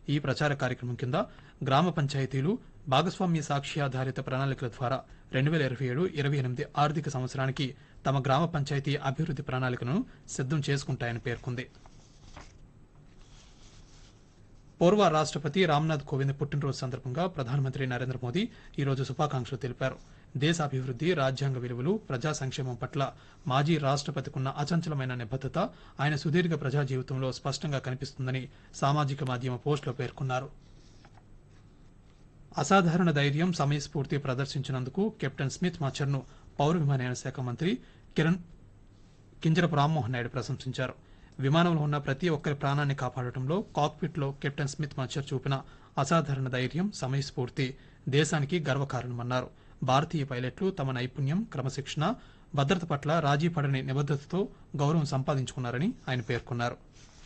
ఈ ప్రచార కార్యక్రమం కింద గ్రామ పంచాయతీలు భాగస్వామ్య సాక్ష్యాధారిత ప్రణాళికల ద్వారా రెండు వేల ఇరవై ఏడు ఇరవై ఎనిమిది ఆర్థిక సంవత్సరానికి తమ గ్రామ పంచాయతీ అభివృద్ది ప్రణాళికను సిద్దం చేసుకుంటాయని పేర్కొంది పూర్వ రాష్ట్రపతి రామ్నాథ్ కోవింద్ పుట్టినరోజు సందర్భంగా ప్రధానమంత్రి నరేంద్ర మోదీ ఈరోజు శుభాకాంక్షలు తెలిపారు దేశ అభివృద్ది రాజ్యాంగ విలువలు ప్రజా సంక్షేమం పట్ల మాజీ రాష్ట్రపతికున్న అచంచలమైన నిబద్దత ఆయన సుదీర్ఘ ప్రజా జీవితంలో స్పష్టంగా కనిపిస్తుందని సామాజిక మాధ్యమ పోస్టులో పేర్కొన్నారు అసాధారణ ధైర్యం సమయస్ఫూర్తి ప్రదర్శించినందుకు కెప్టెన్ స్మిత్ మాచర్ను పౌర విమానయాన శాఖ మంత్రి కిరణ్ కింజరపు రామ్మోహన్ నాయుడు ప్రశంసించారు విమానంలో ఉన్న ప్రతి ఒక్కరి ప్రాణాన్ని కాపాడటంలో కాక్పిట్ లో కెప్టెన్ స్మిత్ మచ్చర్ చూపిన అసాధారణ ధైర్యం సమయస్ఫూర్తి దేశానికి గర్వకారణమన్నారు భారతీయ పైలట్లు తమ నైపుణ్యం క్రమశిక్షణ భద్రత పట్ల రాజీ పడని నిబద్దతతో గౌరవం సంపాదించుకున్నారని ఆయన పేర్కొన్నారు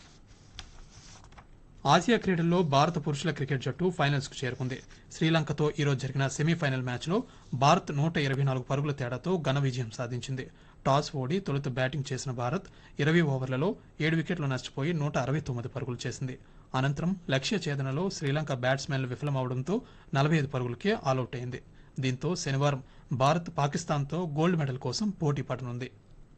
ఆసియా క్రీడల్లో భారత పురుషుల క్రికెట్ జట్టు ఫైనల్స్ కు చేరుకుంది శ్రీలంకతో ఈరోజు జరిగిన సెమీఫైనల్ మ్యాచ్లో భారత్ నూట ఇరవై నాలుగు పరుగుల తేడాతో ఘన విజయం సాధించింది టాస్ ఓడి తొలుత బ్యాటింగ్ చేసిన భారత్ ఇరవై ఓవర్లలో ఏడు వికెట్లు నష్టపోయి నూట అరవై తొమ్మిది పరుగులు చేసింది అనంతరం లక్ష్య ఛేదనలో శ్రీలంక బ్యాట్స్మెన్లు విఫలమవడంతో నలభై ఐదు పరుగులకే ఆలౌట్ అయింది దీంతో శనివారం భారత్ పాకిస్తాన్తో గోల్డ్ మెడల్ కోసం పోటీ పడనుంది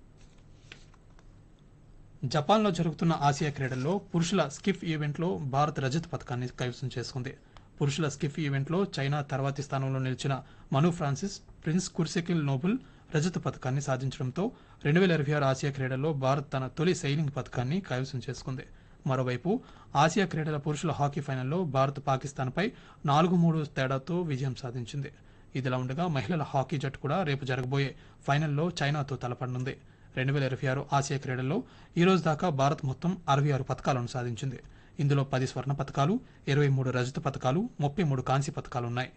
జపాన్లో జరుగుతున్న ఆసియా క్రీడల్లో పురుషుల స్కిఫ్ ఈవెంట్లో భారత్ రజత పథకాన్ని కైవసం చేసుకుంది పురుషుల స్కిఫ్ ఈవెంట్లో చైనా తర్వాతి స్థానంలో నిలిచిన మను ఫ్రాన్సిస్ ప్రిన్స్ కుర్సెకిల్ నోబుల్ రజత పథకాన్ని సాధించడంతో రెండు వేల ఇరవై ఆరు ఆసియా క్రీడల్లో భారత్ తన తొలి సైలింగ్ పథకాన్ని కైవసం చేసుకుంది మరోవైపు ఆసియా క్రీడల పురుషుల హాకీ ఫైనల్లో భారత్ పాకిస్తాన్పై నాలుగు మూడు తేడాతో విజయం సాధించింది ఇదిలా ఉండగా మహిళల హాకీ జట్టు కూడా రేపు జరగబోయే ఫైనల్లో చైనాతో తలపడనుంది రెండు వేల ఇరవై ఆరు ఆసియా క్రీడల్లో ఈ రోజు దాకా భారత్ మొత్తం అరవై ఆరు పథకాలను సాధించింది ఇందులో పది స్వర్ణ పథకాలు ఇరవై మూడు రజత పథకాలు ముప్పై మూడు కాంస్య పథకాలున్నాయి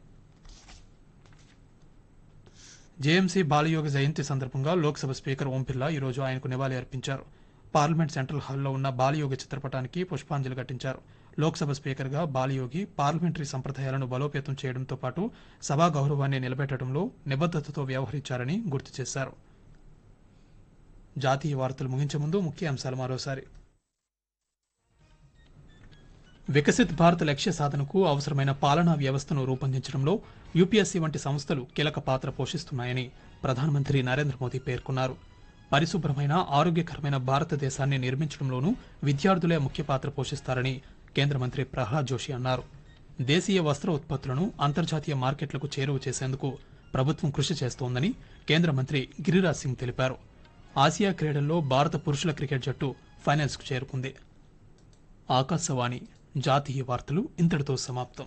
జేఎంసీ బాలయోగ జయంతి సందర్భంగా లోక్సభ స్పీకర్ ఓం బిర్లా ఈరోజు ఆయనకు నివాళి అర్పించారు పార్లమెంట్ సెంట్రల్ హాల్లో ఉన్న బాలయోగి చిత్రపటానికి పుష్పాంజలి ఘటించారు లోక్సభ స్పీకర్గా బాలయోగి పార్లమెంటరీ సంప్రదాయాలను బలోపేతం చేయడంతో పాటు సభా గౌరవాన్ని నిలబెట్టడంలో నిబద్దతతో వ్యవహరించారని గుర్తు చేశారు జాతీయ వార్తలు ముగించే ముందు ముఖ్య అంశాలు మరోసారి వికసిత్ భారత్ లక్ష్య సాధనకు అవసరమైన పాలనా వ్యవస్థను రూపొందించడంలో యూపీఎస్సీ వంటి సంస్థలు కీలక పాత్ర పోషిస్తున్నాయని ప్రధానమంత్రి నరేంద్ర మోదీ పేర్కొన్నారు పరిశుభ్రమైన ఆరోగ్యకరమైన భారతదేశాన్ని నిర్మించడంలోనూ విద్యార్థులే ముఖ్య పాత్ర పోషిస్తారని కేంద్ర మంత్రి ప్రహ్లాద్ జోషి అన్నారు దేశీయ వస్త్ర ఉత్పత్తులను అంతర్జాతీయ మార్కెట్లకు చేరువ చేసేందుకు ప్రభుత్వం కృషి చేస్తోందని కేంద్ర మంత్రి గిరిరాజ్ సింగ్ తెలిపారు ఆసియా క్రీడల్లో భారత పురుషుల క్రికెట్ జట్టు ఫైనల్స్కు చేరుకుంది ఆకాశవాణి జాతీయ వార్తలు ఇంతటితో సమాప్తం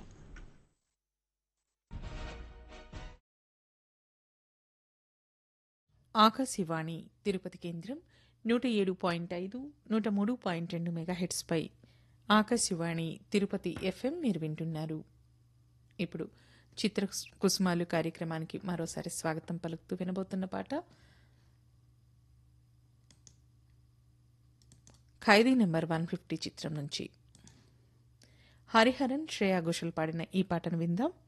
ఆకాశవాణి తిరుపతి కేంద్రం నూట ఏడు పాయింట్ ఐదు నూట మూడు పాయింట్ రెండు మెగాహెట్స్పై ఆకాశవాణి తిరుపతి ఎఫ్ఎం మీరు వింటున్నారు ఇప్పుడు చిత్ర కుసుమాలు కార్యక్రమానికి మరోసారి స్వాగతం పలుకుతూ వినబోతున్న పాట ఖైదీ నెంబర్ వన్ ఫిఫ్టీ చిత్రం నుంచి హరిహరన్ శ్రేయా ఘోషల్ పాడిన ఈ పాటను విందాం